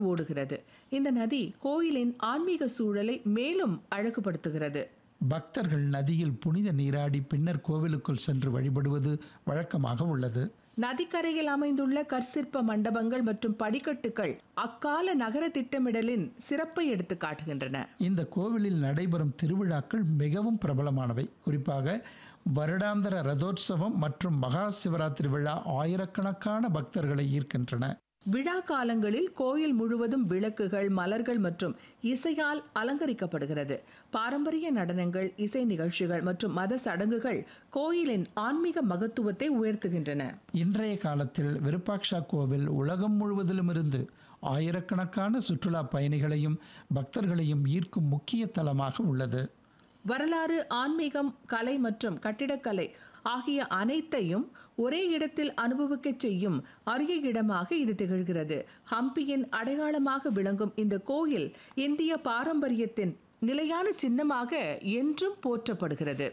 ஓடுகிறது இந்த நதி கோயிலின் ஆன்மீக சூழலை மேலும் அழகுபடுத்துகிறது பக்தர்கள் நதியில் புனித நீராடி பின்னர் கோவிலுக்குள் சென்று வழிபடுவது வழக்கமாக உள்ளது நதிக்கரையில் அமைந்துள்ள கற்சிற்ப மண்டபங்கள் மற்றும் படிக்கட்டுகள் அக்கால நகர திட்டமிடலின் சிறப்பை எடுத்து காட்டுகின்றன இந்த கோவிலில் நடைபெறும் திருவிழாக்கள் மிகவும் பிரபலமானவை குறிப்பாக வருடாந்திர ரதோற்சவம் மற்றும் மகா சிவராத்திரி விழா ஆயிரக்கணக்கான பக்தர்களை ஈர்க்கின்றன விழா காலங்களில் கோயில் முழுவதும் விளக்குகள் மலர்கள் மற்றும் இசையால் அலங்கரிக்கப்படுகிறது பாரம்பரிய நடனங்கள் இசை நிகழ்ச்சிகள் மற்றும் மத சடங்குகள் கோயிலின் ஆன்மீக மகத்துவத்தை உயர்த்துகின்றன இன்றைய காலத்தில் விருப்பாக்ஷா கோவில் உலகம் முழுவதிலும் இருந்து ஆயிரக்கணக்கான சுற்றுலா பயணிகளையும் பக்தர்களையும் ஈர்க்கும் முக்கிய தலமாக உள்ளது வரலாறு ஆன்மீகம் கலை மற்றும் கட்டிடக்கலை ஆகிய அனைத்தையும் ஒரே இடத்தில் அனுபவிக்கச் செய்யும் அரிய இடமாக இது திகழ்கிறது ஹம்பியின் அடையாளமாக விளங்கும் இந்த கோயில் இந்திய பாரம்பரியத்தின் நிலையான சின்னமாக என்றும் போற்றப்படுகிறது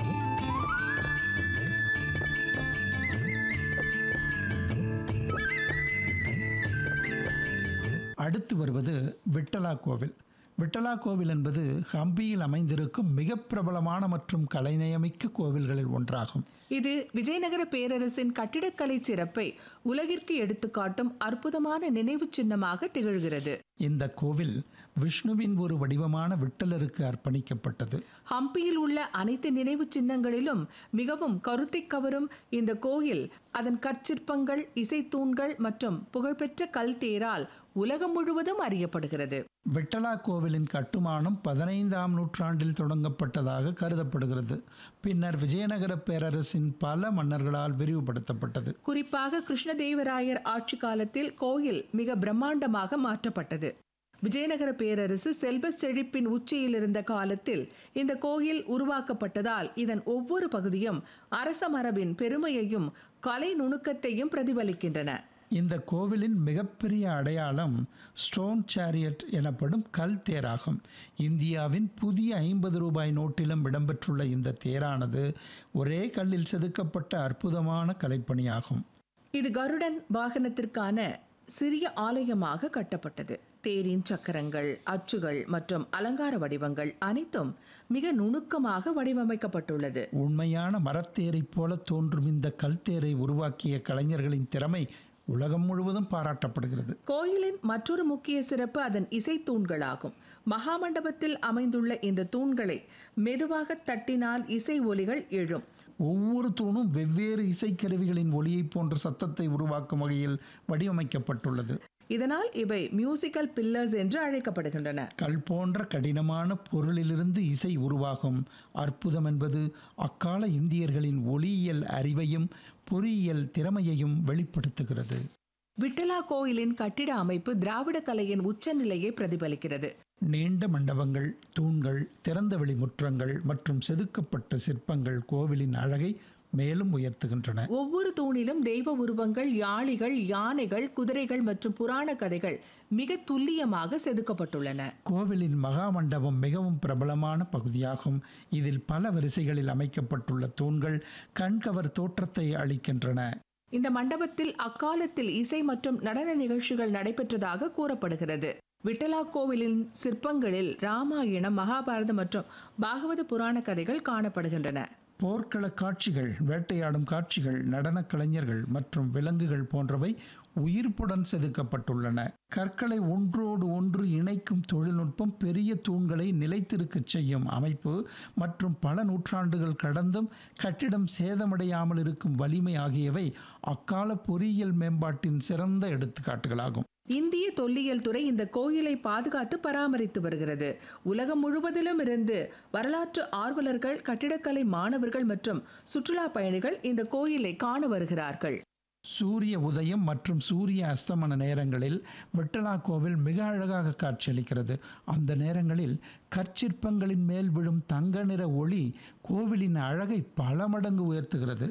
அடுத்து வருவது விட்டலா கோவில் விட்டலா கோவில் என்பது ஹம்பியில் அமைந்திருக்கும் மிக பிரபலமான மற்றும் கலைநயமிக்க கோவில்களில் ஒன்றாகும் இது விஜயநகர பேரரசின் கட்டிடக்கலை சிறப்பை உலகிற்கு எடுத்துக்காட்டும் அற்புதமான நினைவு சின்னமாக திகழ்கிறது இந்த கோவில் விஷ்ணுவின் ஒரு வடிவமான விட்டலருக்கு அர்ப்பணிக்கப்பட்டது ஹம்பியில் உள்ள அனைத்து நினைவு சின்னங்களிலும் மிகவும் கருத்தை கவரும் இந்த கோயில் அதன் கற்சிற்பங்கள் இசைத்தூண்கள் மற்றும் புகழ்பெற்ற கல் தேரால் உலகம் முழுவதும் அறியப்படுகிறது விட்டலா கோவிலின் கட்டுமானம் பதினைந்தாம் நூற்றாண்டில் தொடங்கப்பட்டதாக கருதப்படுகிறது பின்னர் விஜயநகர பேரரசின் பல மன்னர்களால் விரிவுபடுத்தப்பட்டது குறிப்பாக கிருஷ்ணதேவராயர் ஆட்சி காலத்தில் கோயில் மிக பிரம்மாண்டமாக மாற்றப்பட்டது விஜயநகர பேரரசு செல்வ செழிப்பின் உச்சியில் இருந்த காலத்தில் இந்த கோயில் உருவாக்கப்பட்டதால் இதன் ஒவ்வொரு பகுதியும் அரச மரபின் பெருமையையும் கலை நுணுக்கத்தையும் பிரதிபலிக்கின்றன இந்த கோவிலின் மிகப்பெரிய அடையாளம் ஸ்டோன் சேரியட் எனப்படும் கல் தேராகும் இந்தியாவின் புதிய ஐம்பது ரூபாய் நோட்டிலும் இடம்பெற்றுள்ள இந்த தேரானது ஒரே கல்லில் செதுக்கப்பட்ட அற்புதமான கலைப்பணியாகும் இது கருடன் வாகனத்திற்கான சிறிய ஆலயமாக கட்டப்பட்டது தேரின் சக்கரங்கள் அச்சுகள் மற்றும் அலங்கார வடிவங்கள் அனைத்தும் மிக நுணுக்கமாக வடிவமைக்கப்பட்டுள்ளது உண்மையான மரத்தேரைப் போல தோன்றும் இந்த கல் தேரை உருவாக்கிய கலைஞர்களின் திறமை உலகம் முழுவதும் பாராட்டப்படுகிறது கோயிலின் மற்றொரு முக்கிய சிறப்பு அதன் இசை தூண்களாகும் மகாமண்டபத்தில் அமைந்துள்ள இந்த தூண்களை மெதுவாக தட்டினால் இசை ஒலிகள் எழும் ஒவ்வொரு தூணும் வெவ்வேறு இசைக்கருவிகளின் ஒலியைப் போன்ற சத்தத்தை உருவாக்கும் வகையில் வடிவமைக்கப்பட்டுள்ளது இதனால் இவை மியூசிக்கல் பில்லர்ஸ் என்று அழைக்கப்படுகின்றன கல் போன்ற கடினமான பொருளிலிருந்து இசை உருவாகும் அற்புதம் என்பது அக்கால இந்தியர்களின் ஒளியியல் அறிவையும் பொறியியல் திறமையையும் வெளிப்படுத்துகிறது விட்டலா கோயிலின் கட்டிட அமைப்பு திராவிட கலையின் உச்சநிலையை பிரதிபலிக்கிறது நீண்ட மண்டபங்கள் தூண்கள் திறந்தவெளி முற்றங்கள் மற்றும் செதுக்கப்பட்ட சிற்பங்கள் கோவிலின் அழகை மேலும் உயர்த்துகின்றன ஒவ்வொரு தூணிலும் தெய்வ உருவங்கள் யாளிகள் யானைகள் குதிரைகள் மற்றும் புராண கதைகள் மிக துல்லியமாக செதுக்கப்பட்டுள்ளன கோவிலின் மகா மண்டபம் மிகவும் பிரபலமான பகுதியாகும் இதில் பல வரிசைகளில் அமைக்கப்பட்டுள்ள தூண்கள் கண்கவர் தோற்றத்தை அளிக்கின்றன இந்த மண்டபத்தில் அக்காலத்தில் இசை மற்றும் நடன நிகழ்ச்சிகள் நடைபெற்றதாக கூறப்படுகிறது விட்டலா கோவிலின் சிற்பங்களில் ராமாயணம் மகாபாரதம் மற்றும் பாகவத புராண கதைகள் காணப்படுகின்றன போர்க்கள காட்சிகள் வேட்டையாடும் காட்சிகள் நடனக் கலைஞர்கள் மற்றும் விலங்குகள் போன்றவை உயிர்ப்புடன் செதுக்கப்பட்டுள்ளன கற்களை ஒன்றோடு ஒன்று இணைக்கும் தொழில்நுட்பம் பெரிய தூண்களை நிலைத்திருக்கச் செய்யும் அமைப்பு மற்றும் பல நூற்றாண்டுகள் கடந்தும் கட்டிடம் சேதமடையாமல் இருக்கும் வலிமை ஆகியவை அக்கால பொறியியல் மேம்பாட்டின் சிறந்த எடுத்துக்காட்டுகளாகும் இந்திய தொல்லியல் துறை இந்த கோயிலை பாதுகாத்து பராமரித்து வருகிறது உலகம் முழுவதிலும் இருந்து வரலாற்று ஆர்வலர்கள் கட்டிடக்கலை மாணவர்கள் மற்றும் சுற்றுலா பயணிகள் இந்த கோயிலை காண வருகிறார்கள் சூரிய உதயம் மற்றும் சூரிய அஸ்தமன நேரங்களில் விட்டலா கோவில் மிக அழகாக காட்சியளிக்கிறது அந்த நேரங்களில் கற்சிற்பங்களின் மேல் விழும் தங்க நிற ஒளி கோவிலின் அழகை பல மடங்கு உயர்த்துகிறது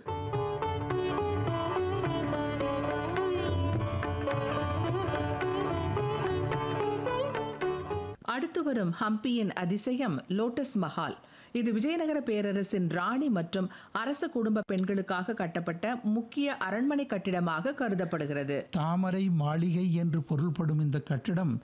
அடுத்து அடுத்து வரும் ஹம்பியின் அதிசயம் லோட்டஸ் மஹால் இது விஜயநகர பேரரசின் ராணி மற்றும் அரச குடும்ப பெண்களுக்காக கட்டப்பட்ட முக்கிய அரண்மனை கட்டிடமாக கருதப்படுகிறது தாமரை மாளிகை என்று பொருள்படும் இந்த கட்டிடம்